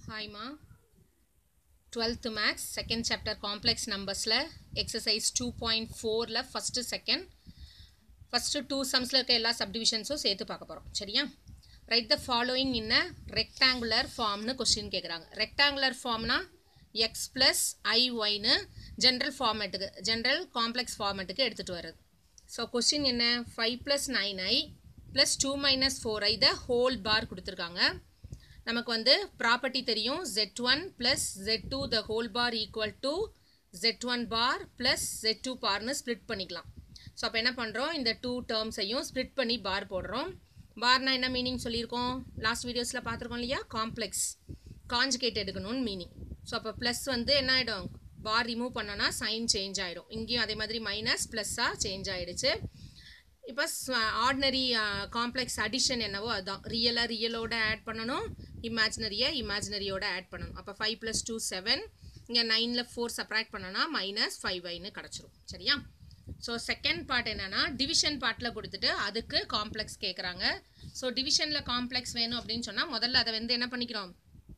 ஹாய்மா twelfth maths second chapter complex நம்பர்ஸில் exercise two point ஃபோரில் first second first two சம்ஸில் இருக்க எல்லா சப்டிவிஷன்ஸும் சேர்த்து பார்க்க போகிறோம் சரியா right the following in a rectangular ஃபார்ம்னு கொஸ்டின் கேட்குறாங்க ரெக்டாங்குலர் ஃபார்ம்னா எக்ஸ் ப்ளஸ் ஐ ஒய்னு ஜென்ரல் ஃபார்மேட்டுக்கு ஜென்ரல் காம்ப்ளெக்ஸ் ஃபார்மேட்டுக்கு எடுத்துகிட்டு வருது ஸோ கொஸ்டின் என்ன five plus nine i plus two minus four i the whole bar கொடுத்துருக்காங்க நமக்கு வந்து ப்ராப்பர்ட்டி தெரியும் z one plus z two the whole bar equal to z one bar plus z two பார்னு split பண்ணிக்கலாம் so அப்போ என்ன பண்ணுறோம் இந்த டூ டேர்ம்ஸையும் ஸ்ப்ளிட் பண்ணி பார் போடுறோம் பார்னா என்ன மீனிங் சொல்லியிருக்கோம் லாஸ்ட் வீடியோஸில் பார்த்துருக்கோம் இல்லையா காம்ப்ளெக்ஸ் காஞ்சுகேட் எடுக்கணும்னு மீனிங் ஸோ அப்போ ப்ளஸ் வந்து என்ன ஆகிடும் பார் ரிமூவ் பண்ணோன்னா சைன் சேஞ்ச் ஆகிடும் இங்கேயும் அதே மாதிரி மைனஸ் ப்ளஸ்ஸாக சேஞ்ச் ஆகிடுச்சு இப்போ ஆர்டினரி காம்ப்ளெக்ஸ் அடிஷன் என்னவோ அதுதான் ரியலாக ரியலோட ஆட் பண்ணணும் இமேஜினரியை இமேஜினரியோட ஆட் பண்ணணும் அப்போ ஃபைவ் ப்ளஸ் டூ செவன் இங்கே நைனில் ஃபோர் சப்ராக்ட் பண்ணோன்னா மைனஸ் ஃபைவ் ஐன்னு கிடச்சிரும் சரியா ஸோ செகண்ட் பார்ட் என்னென்னா டிவிஷன் பார்ட்டில் கொடுத்துட்டு அதுக்கு காம்ப்ளெக்ஸ் கேட்குறாங்க ஸோ டிவிஷனில் காம்ப்ளெக்ஸ் வேணும் அப்படின்னு சொன்னால் முதல்ல அதை வந்து என்ன பண்ணிக்கிறோம்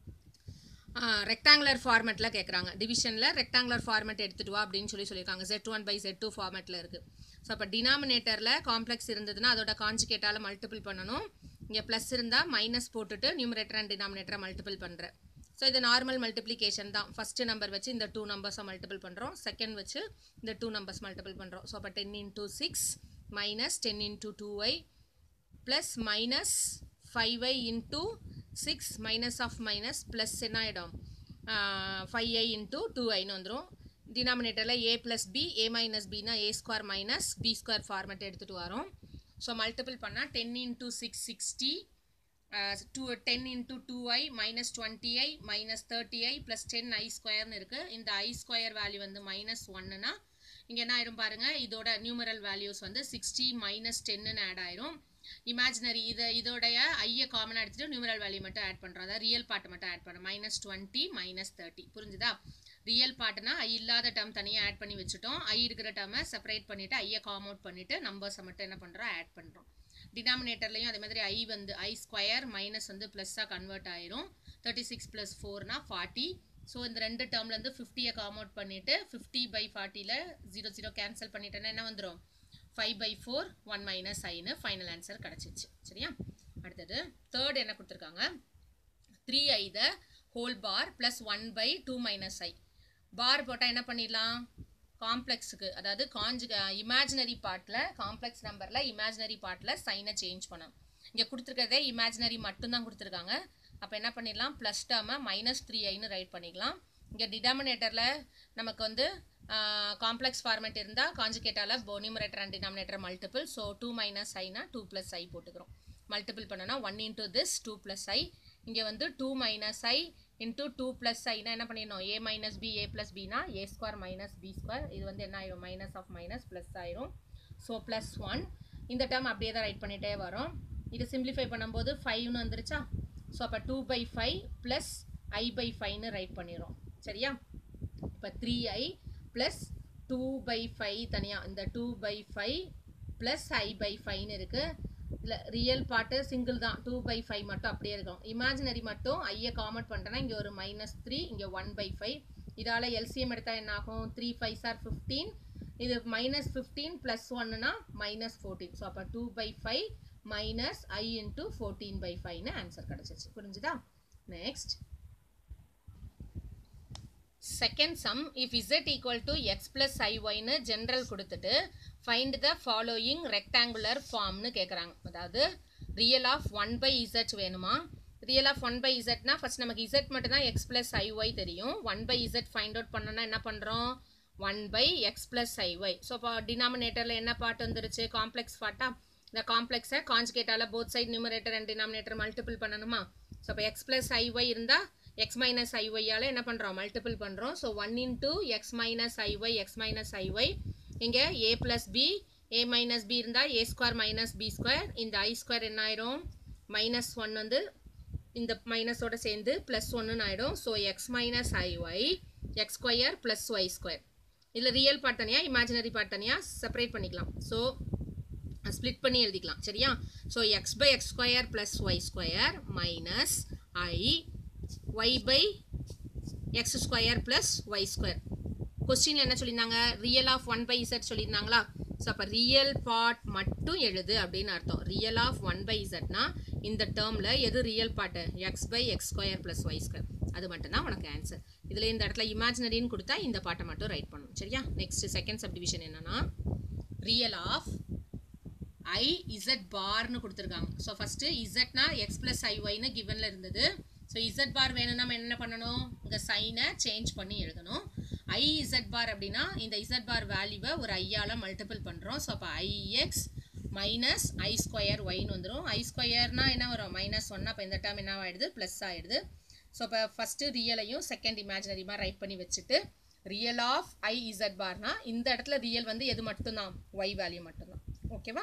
ரெக்டாங்குலர் ஃபார்மெட்டில் கேட்குறாங்க டிவிஷனில் ரெக்டாங்குலர் ஃபார்மெட் எடுத்துகிட்டு வா அப்படின்னு சொல்லி சொல்லியிருக்காங்க z one by z two ஃபார்மெட்டில் இருக்குது ஸோ அப்போ டினாமினேட்டரில் காம்ப்ளெக்ஸ் இருந்ததுன்னா அதோட காஞ்சுகேட்டால் மல்டிபிள் பண்ணணும் இங்கே ப்ளஸ் இருந்தால் மைனஸ் போட்டுட்டு நியூமரேட்டர் அண்ட் டினாமினேட்டரை மல்டிபிள் பண்ணுறேன் ஸோ இது நார்மல் மல்டிப்ளிகேஷன் தான் ஃபஸ்ட்டு நம்பர் வச்சு இந்த டூ நம்பர்ஸை மல்டிபிள் பண்ணுறோம் செகண்ட் வச்சு இந்த டூ நம்பர்ஸ் மல்டிபிள் பண்ணுறோம் ஸோ அப்போ ten into six minus ten into two y plus minus five i into six minus of minus plus என்ன ஆகிடும் ஃபைவ் ஐ இன்டூ டூ ஐன்னு வந்துடும் டினாமினேட்டரில் a plus b a minus பினா a square minus b square format எடுத்துகிட்டு வரோம் so multiple பண்ணால் ten into six sixty two ten into two i minus twenty i minus thirty i plus ten i ஸ்கொயர்னு இருக்குது இந்த i square value வந்து minus ஒன்னுனா இங்கே என்ன ஆயிரும் பாருங்கள் இதோட நியூமரல் வேல்யூஸ் வந்து சிக்ஸ்டி மைனஸ் டென்னு ஆட் ஆயிரும் இமேஜினரி இதை இதோடைய ஐயை காமனாக எடுத்துகிட்டு நியூமரல் வேல்யூ மட்டும் ஆட் பண்ணுறோம் அதாவது ரியல் பார்ட்டை மட்டும் ஆட் பண்ணுறோம் மைனஸ் டுவெண்ட்டி மைனஸ் தேர்ட்டி புரிஞ்சுதா ரியல் பார்ட்னா ஐ இல்லாத டேர்ம் தனியாக ஆட் பண்ணி வச்சுட்டோம் ஐ இருக்கிற டேர்மை செப்பரேட் பண்ணிவிட்டு ஐயை காம் அவுட் பண்ணிவிட்டு நம்பர்ஸை மட்டும் என்ன பண்ணுறோம் ஆட் பண்ணுறோம் டினாமினேட்டர்லையும் அதே மாதிரி ஐ வந்து ஐ ஸ்கொயர் மைனஸ் வந்து ப்ளஸ்ஸாக கன்வெர்ட் ஆயிரும் தேர்ட்டி சிக்ஸ் ப்ளஸ் ஃபோர்னா ஃபார்ட்டி ஸோ இந்த ரெண்டு டேர்ம்லேருந்து ஃபிஃப்டியை காம் அவுட் பண்ணிவிட்டு ஃபிஃப்டி பை ஃபார்ட்டியில் ஜீரோ ஜீரோ கேன்சல் பண்ணிட்டேன்னா என்ன வந்துடும் five by four one minus ஐன்னு ஃபைனல் ஆன்சர் கிடச்சிச்சு சரியா அடுத்தது தேர்ட் என்ன கொடுத்துருக்காங்க three i the whole bar plus one by two minus i bar போட்டால் என்ன பண்ணிடலாம் காம்ப்ளெக்ஸுக்கு அதாவது காஞ்சு இமேஜினரி பார்ட்டில் காம்ப்ளெக்ஸ் நம்பரில் இமேஜினரி பார்ட்டில் சைனை சேஞ்ச் பண்ணணும் இங்கே கொடுத்துருக்கிறதே இமேஜினரி மட்டும்தான் கொடுத்துருக்காங்க அப்போ என்ன பண்ணிடலாம் ப்ளஸ் டேர்மை மைனஸ் த்ரீ ஐன்னு ரைட் பண்ணிக்கலாம் இங்கே டினாமினேட்டரில் நமக்கு வந்து காம்ப்ளெக்ஸ் ஃபார்மேட் இருந்தால் காஞ்சுகேட்டால் numerator and denominator multiple so two minus ஐனா டூ ப்ளஸ் ஐ போட்டுக்கிறோம் மல்டிபிள் பண்ணனா one into this two plus i இங்கே வந்து two minus i into two plus ஐனா என்ன பண்ணிடணும் a minus b a plus பினா a square minus b square இது வந்து என்ன ஆயிரும் மைனஸ் ஆஃப் மைனஸ் ப்ளஸ் ஆயிரும் ஸோ ப்ளஸ் ஒன் இந்த டேர்ம் அப்படியே தான் ரைட் பண்ணிகிட்டே வரும் இது சிம்பிளிஃபை பண்ணும்போது ஃபைவ்னு வந்துருச்சா ஸோ அப்போ two by five plus i by ஃபைவ்னு ரைட் பண்ணிடும் சரியா இப்போ three i plus two by five தனியாக இந்த two by five plus i by ஃபைவ்னு இருக்குது இல்லை ரியல் பார்ட்டு சிங்கிள் தான் டூ பை ஃபைவ் மட்டும் அப்படியே இருக்கும் இமேஜினரி மட்டும் ஐயை காமெண்ட் பண்ணிட்டேன்னா இங்கே ஒரு மைனஸ் த்ரீ இங்கே ஒன் பை ஃபைவ் இதால் எல்சிஎம் எடுத்தால் என்ன ஆகும் த்ரீ ஃபைவ் சார் ஃபிஃப்டீன் இது மைனஸ் ஃபிஃப்டீன் ப்ளஸ் ஒன்னுனா மைனஸ் ஃபோர்டீன் ஸோ அப்போ two by five minus i into fourteen by ஃபைவ்னு ஆன்சர் கிடச்சிச்சு புரிஞ்சுதா next second sum if z equal to x plus ஐஒய்னு ஜென்ரல் கொடுத்துட்டு ஃபைண்ட் த ஃபாலோயிங் ரெக்டாங்குலர் ஃபார்ம்னு கேட்குறாங்க அதாவது real of one by z வேணுமா real of one by இசட்னா first நமக்கு இசட் மட்டும் தான் எக்ஸ் ப்ளஸ் ஐஒய் தெரியும் one by z find out பண்ணோன்னா என்ன பண்ணுறோம் one by x plus i y so இப்போ டினாமினேட்டரில் என்ன பார்ட் வந்துருச்சு காம்ப்ளெக்ஸ் பார்ட்டா இந்த காம்ப்ளெக்ஸை கான்ஜுகேட்டால் both side numerator and denominator multiple பண்ணணுமா ஸோ இப்போ எக்ஸ் ப்ளஸ் ஐஒய் இருந்தால் எக்ஸ் மைனஸ் ஐஒய்யால் என்ன பண்ணுறோம் மல்டிபிள் பண்ணுறோம் so one into x minus i y x minus i y இங்கே a plus b a minus b இருந்தால் ஏ ஸ்கொயர் மைனஸ் பி ஸ்கொயர் இந்த ஐ ஸ்கொயர் என்ன ஆயிரும் மைனஸ் ஒன் வந்து இந்த மைனஸோட சேர்ந்து ப்ளஸ் ஒன்றுன்னு ஆகிடும் so x minus i y x square plus y square இதில் ரியல் பார்ட் தனியாக இமேஜினரி பார்ட் தனியாக செப்பரேட் பண்ணிக்கலாம் ஸோ ஸ்ப்ளிட் பண்ணி எழுதிக்கலாம் சரியா so x by x square plus y square minus i y by x square plus y square கொஸ்டினில் என்ன சொல்லியிருந்தாங்க real of one by z சொல்லியிருந்தாங்களா ஸோ அப்போ ரியல் பார்ட் மட்டும் எழுது அப்படின்னு அர்த்தம் ரியல் ஆஃப் ஒன் பை இசட்னா இந்த டேர்மில் எது real part x by x square plus y square அது மட்டும்தான் உனக்கு ஆன்சர் இதில் இந்த இடத்துல இமேஜினரின்னு கொடுத்தா இந்த பாட்டை மட்டும் ரைட் பண்ணணும் சரியா நெக்ஸ்ட் செகண்ட் சப்டிவிஷன் என்னன்னா ரியல் ஆஃப் ஐ இசட் பார்னு கொடுத்துருக்காங்க ஸோ ஃபஸ்ட்டு இசட்னா எக்ஸ் ப்ளஸ் ஐஒய்னு கிவனில் இருந்தது ஸோ இசட் பார் வேணும்னா நம்ம என்ன பண்ணணும் இங்கே சைனை சேஞ்ச் பண்ணி எழுதணும் ஐ இசட் பார் அப்படின்னா இந்த இசட் பார் வேல்யூவை ஒரு ஐயால் மல்டிபிள் பண்ணுறோம் ஸோ அப்போ ஐஎக்ஸ் மைனஸ் ஐ ஸ்கொயர் ஒய்னு வந்துடும் ஐ ஸ்கொயர்னா என்ன வரும் மைனஸ் ஒன்னா அப்போ இந்த டேர்ம் என்ன ஆகிடுது ப்ளஸ் ஆகிடுது ஸோ இப்போ ஃபஸ்ட்டு ரியலையும் செகண்ட் இமேஜினரியுமா ரைட் பண்ணி வச்சுட்டு ரியல் ஆஃப் ஐ இசட் பார்னா இந்த இடத்துல ரியல் வந்து எது மட்டும்தான் ஒய் வேல்யூ மட்டும்தான் ஓகேவா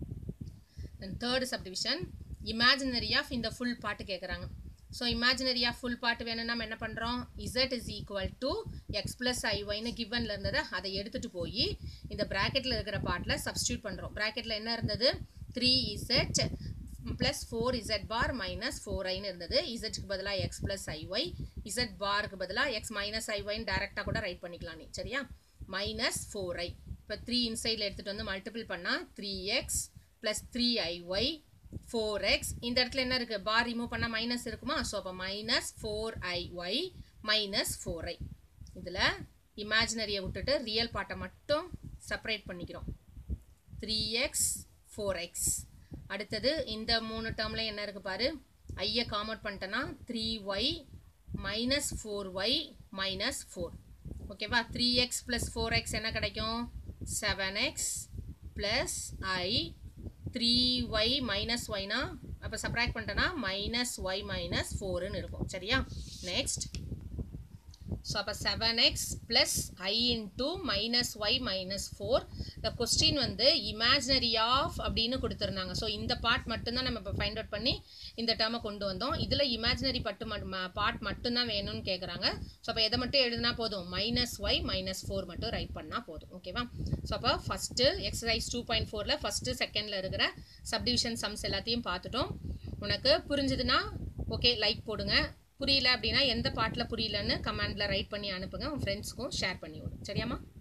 then third subdivision imaginary of இந்த ஃபுல் பாட்டு கேட்குறாங்க ஸோ இமேஜினரி ஆஃப் ஃபுல் பாட்டு வேணும்னா நம்ம என்ன பண்ணுறோம் z is equal to x plus ஐஒய்னு கிவனில் இருந்ததை அதை எடுத்துகிட்டு போய் இந்த ப்ராக்கெட்டில் இருக்கிற பாட்டில் சப்ஸ்டியூட் பண்ணுறோம் ப்ராக்கெட்டில் என்ன இருந்தது three z plus four z bar minus four ஐன்னு இருந்தது இசட்க்கு பதிலாக எக்ஸ் ப்ளஸ் ஐஒய் இசட் பாருக்கு பதிலாக எக்ஸ் மைனஸ் ஐஒய்னு டேரெக்டாக கூட ரைட் பண்ணிக்கலாம் நீ சரியா மைனஸ் ஃபோர் ஐ இப்போ த்ரீ இன்சைடில் எடுத்துகிட்டு வந்து மல்டிபிள் பண்ணால் three x plus three i y four x இந்த இடத்துல என்ன இருக்குது பார் ரிமூவ் பண்ணால் மைனஸ் இருக்குமா ஸோ அப்போ minus four i y minus four i இதில் இமேஜினரியை விட்டுட்டு ரியல் பார்ட்டை மட்டும் செப்பரேட் பண்ணிக்கிறோம் த்ரீ எக்ஸ் ஃபோர் எக்ஸ் அடுத்தது இந்த மூணு டேர்மில் என்ன இருக்குது பாரு ஐயை காமௌட் பண்ணிட்டேன்னா three y minus four y minus four ஓகேவா three x plus four x என்ன கிடைக்கும் seven x plus i three y minus ஒய்னா அப்போ சப்ராக்ட் பண்ணிட்டேன்னா மைனஸ் ஒய் மைனஸ் ஃபோருன்னு இருக்கும் சரியா நெக்ஸ்ட் ஸோ அப்போ seven x plus i into minus y minus four இந்த கொஸ்டின் வந்து இமேஜினரி ஆஃப் அப்படின்னு கொடுத்துருந்தாங்க ஸோ இந்த பார்ட் மட்டும்தான் நம்ம இப்போ ஃபைண்ட் அவுட் பண்ணி இந்த டேர்மை கொண்டு வந்தோம் இதில் இமேஜினரி பட்டு பார்ட் மட்டும்தான் வேணும்னு கேட்குறாங்க ஸோ அப்போ எதை மட்டும் எழுதினா போதும் மைனஸ் ஒய் மைனஸ் ஃபோர் மட்டும் ரைட் பண்ணால் போதும் ஓகேவா ஸோ அப்போ ஃபஸ்ட்டு எக்ஸசைஸ் டூ பாயிண்ட் ஃபோரில் ஃபஸ்ட்டு செகண்டில் இருக்கிற சப்டிவிஷன் சம்ஸ் எல்லாத்தையும் பார்த்துட்டோம் உனக்கு புரிஞ்சுதுன்னா ஓகே லைக் போடுங்க புரியல அப்படின்னா எந்த பாட்டில் புரியலன்னு கமெண்டில் ரைட் பண்ணி அனுப்புங்க உன் ஃப்ரெண்ட்ஸ்க்கும் ஷேர் பண்ணி விடும் சரியாம்மா